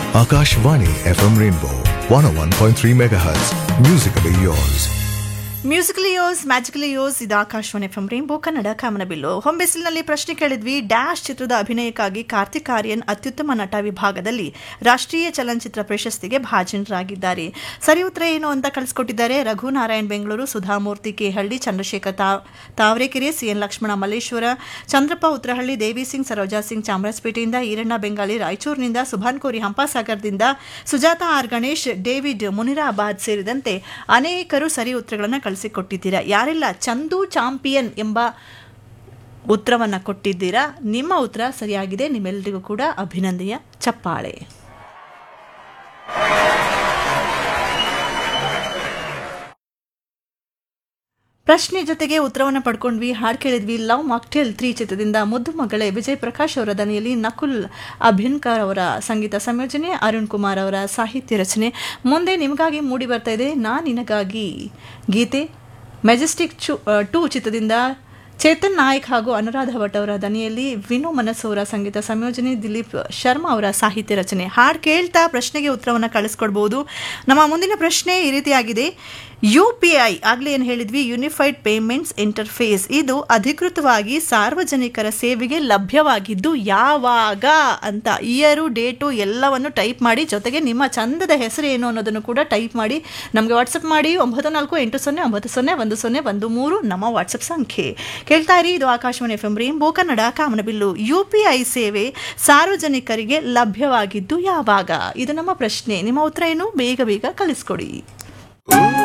Akashvani FM Rainbow 101.3 MHz. Musically yours. Musically yours magically yours ಇದು Akashvani F rainbow Kannada ಕಾಮನಬಿಲ್ಲು ಹೊಂಬೆಸಿಲಿನಲ್ಲಿ ಪ್ರಶ್ನೆ ಕೇಳಿದ್ವಿ ಡ್ಯಾಶ್ ಚಿತ್ರದ ಅಭಿನಯಕ್ಕಾಗಿ ಕಾರ್ತಿಕ್ ಆರ್ಯನ್ ಅತ್ಯುತ್ತಮ ನಟ ವಿಭಾಗದಲ್ಲಿ ರಾಷ್ಟ್ರೀಯ ಚಲನಚಿತ್ರ ಪ್ರಶಸ್ತಿಗೆ ಭಾಜನರಾಗಿದ್ದಾರೆ ಸರಿ ಉತ್ತರ ಏನು ಅಂತ ಕಳಿಸ್ಕೊಟ್ಟಿದ್ದಾರೆ ರಘುನಾರಾಯಣ್ ಬೆಂಗಳೂರು ಸುಧಾಮೂರ್ತಿ ಕೆಹಳ್ಳಿ ಚಂದ್ರಶೇಖರ್ ತಾವ್ ತಾವರೆಕೆರೆ ಸಿಎನ್ ಲಕ್ಷ್ಮಣ ಮಲ್ಲೇಶ್ವರ ಚಂದ್ರಪ್ಪ ಉತ್ತರಹಳ್ಳಿ ದೇವಿ ಸಿಂಗ್ ಸರೋಜಾ ಸಿಂಗ್ ಚಾಮರಾಜಪೇಟೆಯಿಂದ ಈರಣ್ಣ ಬೆಂಗಾಲಿ ರಾಯಚೂರಿನಿಂದ ಸುಭಾನ್ ಕೋರಿ ಹಂಪಾಸಾಗರದಿಂದ ಸುಜಾತ ಆರ್ ಗಣೇಶ್ ಡೇವಿಡ್ ಮುನಿರಾಬಾದ್ ಸೇರಿದಂತೆ ಅನೇಕರು ಸರಿ ಉತ್ತರಗಳನ್ನು ಕಳಿಸಿಕೊಟ್ಟಿದ್ದೀರಾ ಯಾರೆಲ್ಲ ಚಂದು ಚಾಂಪಿಯನ್ ಎಂಬ ಉತ್ತರವನ್ನು ಕೊಟ್ಟಿದ್ದೀರಾ ನಿಮ್ಮ ಉತ್ತರ ಸರಿಯಾಗಿದೆ ನಿಮ್ಮೆಲ್ಲರಿಗೂ ಕೂಡ ಅಭಿನಂದನೆಯ ಚಪ್ಪಾಳೆ ಪ್ರಶ್ನೆ ಜೊತೆಗೆ ಉತ್ತರವನ್ನು ಪಡ್ಕೊಂಡ್ವಿ ಹಾಡು ಕೇಳಿದ್ವಿ ಲವ್ ಮಾಕ್ಟೇಲ್ ತ್ರೀ ಚಿತ್ರದಿಂದ ಮುದ್ದು ಮಗಳೇ ವಿಜಯ್ ಪ್ರಕಾಶ್ ಅವರ ದನಿಯಲ್ಲಿ ನಕುಲ್ ಅಭಿನ್ಕರ್ ಅವರ ಸಂಗೀತ ಸಂಯೋಜನೆ ಅರುಣ್ ಕುಮಾರ್ ಅವರ ಸಾಹಿತ್ಯ ರಚನೆ ಮುಂದೆ ನಿಮಗಾಗಿ ಮೂಡಿ ಬರ್ತಾ ಇದೆ ನಾ ನಿನಗಾಗಿ ಗೀತೆ ಮೆಜೆಸ್ಟಿಕ್ ಚು ಟೂ ಚಿತ್ರದಿಂದ ಚೇತನ್ ನಾಯಕ್ ಹಾಗೂ ಅನುರಾಧ ಭಟ್ ಅವರ ದನಿಯಲ್ಲಿ ವಿನು ಮನಸ್ಸು ಅವರ ಸಂಗೀತ ಸಂಯೋಜನೆ ದಿಲೀಪ್ ಶರ್ಮಾ ಅವರ ಸಾಹಿತ್ಯ ರಚನೆ ಹಾಡು ಕೇಳ್ತಾ ಪ್ರಶ್ನೆಗೆ ಉತ್ತರವನ್ನು ಕಳಿಸ್ಕೊಡ್ಬೋದು ನಮ್ಮ ಮುಂದಿನ ಪ್ರಶ್ನೆ ಈ ರೀತಿಯಾಗಿದೆ ಯು ಪಿ ಐ ಆಗಲೇ ಏನು ಹೇಳಿದ್ವಿ ಯುನಿಫೈಡ್ ಪೇಮೆಂಟ್ಸ್ ಇಂಟರ್ಫೇಸ್ ಇದು ಅಧಿಕೃತವಾಗಿ ಸಾರ್ವಜನಿಕರ ಸೇವೆಗೆ ಲಭ್ಯವಾಗಿದ್ದು ಯಾವಾಗ ಅಂತ ಇಯರು ಡೇಟು ಎಲ್ಲವನ್ನು ಟೈಪ್ ಮಾಡಿ ಜೊತೆಗೆ ನಿಮ್ಮ ಚಂದದ ಹೆಸರು ಏನು ಅನ್ನೋದನ್ನು ಕೂಡ ಟೈಪ್ ಮಾಡಿ ನಮಗೆ ವಾಟ್ಸಪ್ ಮಾಡಿ ಒಂಬತ್ತು ನಾಲ್ಕು ಎಂಟು ಸೊನ್ನೆ ಒಂಬತ್ತು ಸೊನ್ನೆ ಒಂದು ಸೊನ್ನೆ ಒಂದು ಮೂರು ನಮ್ಮ ವಾಟ್ಸಪ್ ಸಂಖ್ಯೆ ಕೇಳ್ತಾ ಇರಿ ಇದು Akashvani F M rainbow Kannada ಕಾಮನಬಿಲ್ಲು ಯು ಪಿ ಐ ಸೇವೆ ಸಾರ್ವಜನಿಕರಿಗೆ ಲಭ್ಯವಾಗಿದ್ದು ಯಾವಾಗ ಇದು ನಮ್ಮ ಪ್ರಶ್ನೆ ನಿಮ್ಮ ಉತ್ತರ ಏನು ಬೇಗ ಬೇಗ ಕಳಿಸ್ಕೊಡಿ